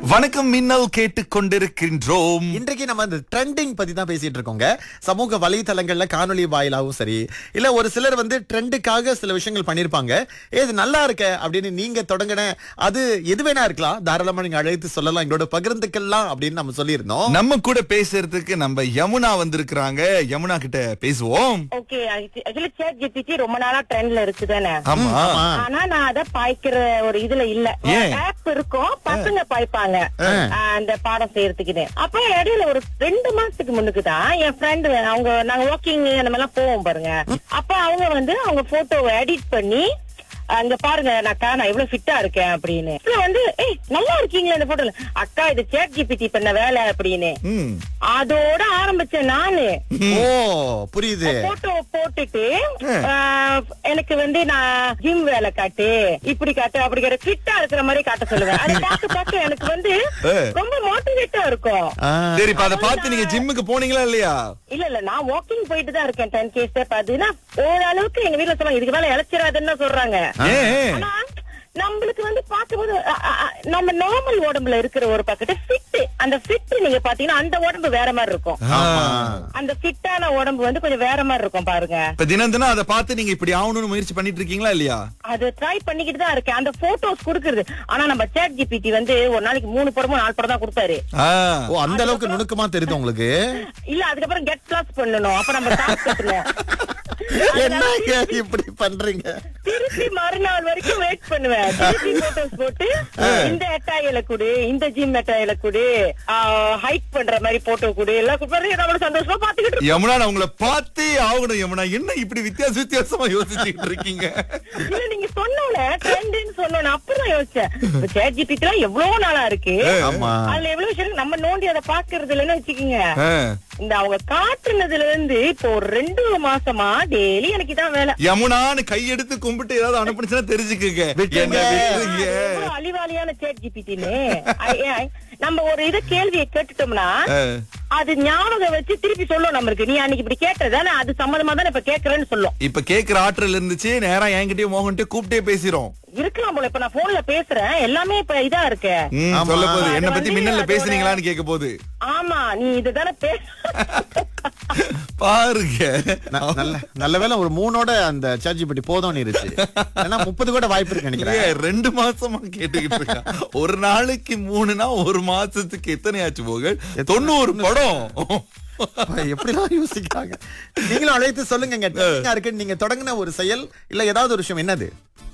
வணக்கம் மின்னல் கேட்டுக் கொண்டிருக்கின்றோம் இன்றைக்கு நம்ம இந்த ட்ரெண்டிங் பத்தி தான் பேசிட்டு இருக்கோங்க சமூக வலைத்தளங்கள்ல காணொளி வாயிலாகவும் சரி இல்ல ஒரு சிலர் வந்து ட்ரெண்டுக்காக சில விஷயங்கள் பண்ணிருப்பாங்க "ஏய், இது நல்லா இருக்க அப்படின்னு நீங்க தொடங்கின அது எது வேணா இருக்கலாம் தாராளமா நீங்க அழைத்து சொல்லலாம் எங்களோட பகிர்ந்துக்கலாம் அப்படின்னு நம்ம சொல்லியிருந்தோம் நம்ம கூட பேசுறதுக்கு நம்ம யமுனா வந்திருக்கிறாங்க யமுனா கிட்ட பேசுவோம் ஓகே ஆக்சுவலி சேட் ஜிபிடி ரொம்ப நாளா ட்ரெண்ட்ல இருக்கு தானே ஆமா ஆமா. ஆனா நான் அத பாய்க்கிற ஒரு இதுல இல்ல ஏன்? ஆப் இருக்கும் பசங்க பாய்ப்பாங்க அந்த பாடம் செய்யறதுக்குன்னு அப்ப இடையில ஒரு ரெண்டு மாசத்துக்கு முன்னுக்கு தான் என் ஃப்ரெண்ட் அவங்க நாங்க வாக்கிங் அந்த மாதிரி எல்லாம் போவோம் பாருங்க அப்ப அவங்க வந்து அவங்க போட்டோவை எடிட் பண்ணி அங்க பாருங்க அக்கா நான் எவ்வளவு ஃபிட்டா இருக்கேன் அப்படின்னு அப்புறம் வந்து ஏய் நல்லா இருக்கீங்களா இந்த போட்டோல அக்கா இது சேட் ஜிபிடி பண்ண வேலை அப்படின்னு ம். அதோட ஆரம்பிச்சேன் நானு ஓ புரியுது போட்டோ போட்டுட்டு ஆஹ், எனக்கு வந்து நான் ஜிம் வேலை காட்டு இப்படி காட்டு அப்படி காட்டு ஃபிட்டா இருக்கிற மாதிரி காட்ட சொல்லுவேன் அதை பார்க்க பார்க்க எனக்கு வந்து ரொம்ப மோட்டிவேட்டா இருக்கும் ஆ, சரி இப்ப அதை பார்த்து நீங்க ஜிம்முக்கு போனீங்களா இல்லையா இல்ல இல்ல நான் வாக்கிங் போயிட்டு தான் இருக்கேன் டென் கே ஸ்டெப் அதுனா ஓரளவுக்கு எங்க வீட்டுல சொல்றாங்க இதுக்கு மேல இழைச்சிடாதுன்னு சொல்றாங்க ஏன் ஆனா நம்மளுக்கு வந்து பார்க்கும்போது அ, அ, அ, நம்ம நார்மல் உடம்புல இருக்கிற ஒரு பக்கெட் ஃபிட் அந்த ஃபிட் நீங்க பாத்தீங்கன்னா அந்த உடம்பு வேற மாதிரி இருக்கும் ஆமா அந்த ஃபிட்டான உடம்பு வந்து கொஞ்சம் வேற மாதிரி இருக்கும் பாருங்க இப்ப தினம் தினம் அதை பார்த்து நீங்க இப்படி ஆகணும்னு முயற்சி பண்ணிட்டு இருக்கீங்களா இல்லையா அது ட்ரை பண்ணிக்கிட்டு தான் இருக்கேன் அந்த போட்டோஸ் குடுக்குறது ஆனா நம்ம சேட் ஜிபிடி வந்து ஒரு நாளைக்கு மூணு படமும் நாலு படம் தான் கொடுத்தாரு ஆ. ஓ அந்த அளவுக்கு நுணுக்கமா தெரியுது உங்களுக்கு இல்ல அதுக்கப்புறம் கெட் பிளஸ் பண்ணணும் அப்ப நம்ம காசு கட்டணும் என்னங்க இப்படி பண்றீங்க திருப்பி மறுநாள் வரைக்கும் வெயிட் பண்ணுவேன் திருப்பி போட்டோஸ் போட்டு இந்த எட்டாயில குடு இந்த ஜிம் எட்டாயில குடு ஹைட் பண்ற மாதிரி போட்டோ குடு எல்லாம் கொடுப்பாரு நம்மள சந்தோஷமா பாத்துக்கிட்டு இருக்கோம். யமுனா நான் உங்களை பார்த்தே ஆகணும் யமுனா என்ன இப்படி வித்தியாச வித்தியாசமா யோசிச்சுட்டு இருக்கீங்க இல்ல நீங்க சொன்னோன்னே ட்ரெண்ட்னு சொன்னோன்னே அப்பதான் யோசிச்சேன் சேட் ஜிபிடி எல்லாம் எவ்வளவு நாளா இருக்கு ஆமா அதுல எவ்வளவு விஷயம் இருக்கு. நம்ம நோண்டி அதை பாக்குறது இல்லைன்னு வச்சுக்கோங்க ஆ. இந்த அவங்க காட்டுனதுல இருந்து இப்போ ஒரு ரெண்டு மாசமா டெய்லி எனக்கு இதான் வேலை யமுனான்னு கையெடுத்து கும்பிட்டு ஏதாவது அனுப்புனுச்சுன்னா தெரிஞ்சுக்குங்க விட்டுருங்க. என்ன விட்டுருங்க. எவ்வளவு அழிவாளியான சேட் ஜிபிடின்னு நம்ம ஒரு இத கேள்வியை கேட்டுட்டோம்னா ஆ. அது ஞாபகம் வச்சு திருப்பி சொல்லும் நம்மளுக்கு நீ அன்னைக்கு இப்படி கேட்டதானே அது சம்மந்தமா தானே இப்ப கேக்குறேன்னு சொல்லும் இப்ப கேக்குற ஆற்றல் இருந்துச்சு நேரா என்கிட்டயும் மோகன்ட்டு கூப்பிட்டே பேசிரும் இருக்கலாம் போல இப்ப நான் போன்ல பேசுறேன் எல்லாமே இப்ப இதா இருக்கு ம், ஆமா. சொல்ல போகுது அது என்ன பத்தி வந்து மின்னல்ல அதோட- பேசுனீங்களான்னு கேட்க போகுது ஆமா நீ இதுதானே பேச பாருங்க ந- நல்ல நல்ல வேளை ஒரு மூணோட அந்த சார்ஜி பட்டி போதும் இருச்சு ஏன்னா முப்பது கூட வாய்ப்பு இருக்கு நினைக்கிறேன் ஏய், ரெண்டு மாசமா கேட்டுக்கிட்டு இருக்கேன் ஒரு நாளைக்கு மூணுனா ஒரு மாசத்துக்கு எத்தனை ஆச்சு போக தொண்ணூறு படம் எப்படிலாம் யோசிக்கிறாங்க நீங்களும் அழைத்து சொல்லுங்க இருக்குன்னு நீங்க தொடங்கின ஒரு செயல் இல்ல ஏதாவது ஒரு விஷயம் என்னது